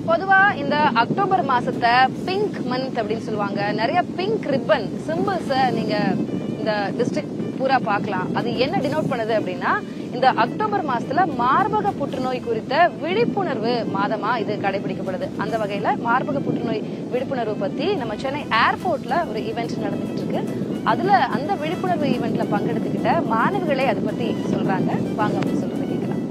பொதுவா இந்த அக்டோபர் மாசத்தை பிங்க் மந்த் அப்படின்னு சொல்லுவாங்க நிறைய பிங்க் ரிப்பன் சிம்பிள்ஸ நீங்க இந்த டிஸ்ட்ரிக்ட் பூரா பார்க்கலாம் அது என்ன டினோட் பண்ணுது அப்படின்னா இந்த அக்டோபர் மாசத்துல மார்பக புற்றுநோய் குறித்த விழிப்புணர்வு மாதமா இது கடைபிடிக்கப்படுது அந்த வகையில மார்பக புற்றுநோய் விழிப்புணர்வு பத்தி நம்ம சென்னை ஏர்போர்ட்ல ஒரு ஈவெண்ட் நடந்துகிட்டு இருக்கு அதுல அந்த விழிப்புணர்வு ஈவெண்ட்ல பங்கெடுத்துக்கிட்ட மாணவிகளே அதை பத்தி சொல்றாங்க வாங்க அவங்க சொல்றதை கேட்கலாம்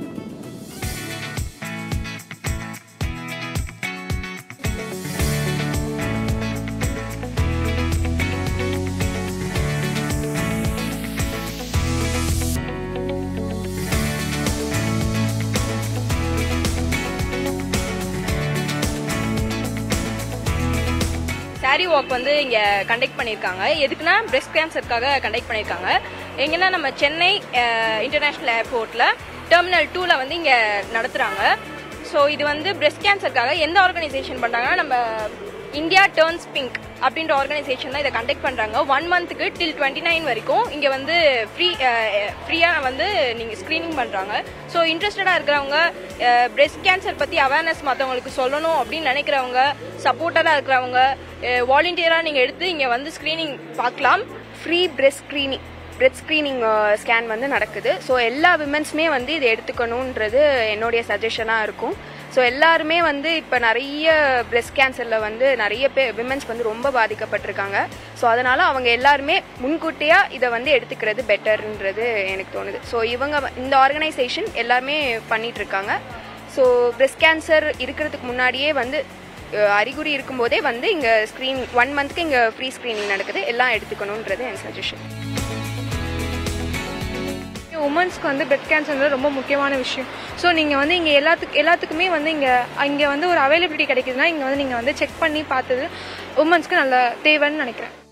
சாரி வாக் வந்து இங்க கண்டக்ட் பண்ணியிருக்காங்க எதுக்குன்னா பிரஸ்ட் கேன்சருக்காக கண்டக்ட் பண்ணியிருக்காங்க எங்கன்னா நம்ம சென்னை இன்டர்நேஷனல் ஏர்போர்ட்ல டெர்மினல் டூல வந்து இங்க நடத்துறாங்க ஸோ இது வந்து பிரஸ்ட் கேன்சருக்காக எந்த ஆர்கனைசேஷன் பண்றாங்கன்னா நம்ம இந்தியா டேர்ன்ஸ் பிங்க் அப்படின்ற ஆர்கனைசேஷன் தான் இதை கண்டக்ட் பண்றாங்க ஒன் மந்த்துக்கு டில் டுவெண்ட்டி நைன் வரைக்கும் இங்க வந்து ஃப்ரீ ஃப்ரீயா வந்து நீங்க ஸ்கிரீனிங் பண்றாங்க ஸோ இன்ட்ரெஸ்டடா இருக்கிறவங்க பிரஸ்ட் கேன்சர் பத்தி அவேர்னஸ் மற்றவங்களுக்கு சொல்லணும் அப்படின்னு நினைக்கிறவங்க சப்போர்ட்டரா இருக்கிறவங்க வாலண்டியரா நீங்க எடுத்து இங்க வந்து ஸ்கிரீனிங் பார்க்கலாம் free breast screening breast screening scan வந்து நடக்குது ஸோ எல்லா விமென்ஸுமே வந்து இதை எடுத்துக்கணுன்றது என்னுடைய சஜஷனாக இருக்கும் ஸோ எல்லாருமே வந்து இப்போ நிறைய பிரெஸ்ட் கேன்சரில் வந்து நிறைய பேர் விமென்ஸ் வந்து ரொம்ப பாதிக்கப்பட்டிருக்காங்க ஸோ அதனால் அவங்க எல்லாருமே முன்கூட்டியாக இதை வந்து எடுத்துக்கிறது பெட்டர்ன்றது எனக்கு தோணுது ஸோ இவங்க வ- இந்த ஆர்கனைசேஷன் எல்லாருமே பண்ணிட்டு இருக்காங்க ஸோ பிரெஸ்ட் கேன்சர் இருக்கிறதுக்கு முன்னாடியே வந்து அஹ், அறிகுறி இருக்கும்போதே வந்து இங்கே ஸ்க்ரீன் ஒன் மந்த்க்கு இங்கே ஃப்ரீ ஸ்க்ரீனிங் நடக்குது எல்லாம் எடுத்துக்கணுன்றது என் சஜஷன் உமன்ஸ்க்கு வந்து பிரெட் கேன்சர் ரொம்ப முக்கியமான விஷயம் ஸோ நீங்கள் வந்து இங்கே எல்லாத்துக்கு எல்லாத்துக்குமே வந்து இங்கே இங்கே வந்து ஒரு அவைலபிலிட்டி கிடைக்குதுன்னா இங்கே வந்து நீங்கள் வந்து செக் பண்ணி பார்த்தது உமன்ஸ்க்கு நல்ல தேவைன்னு நினைக்கிறேன்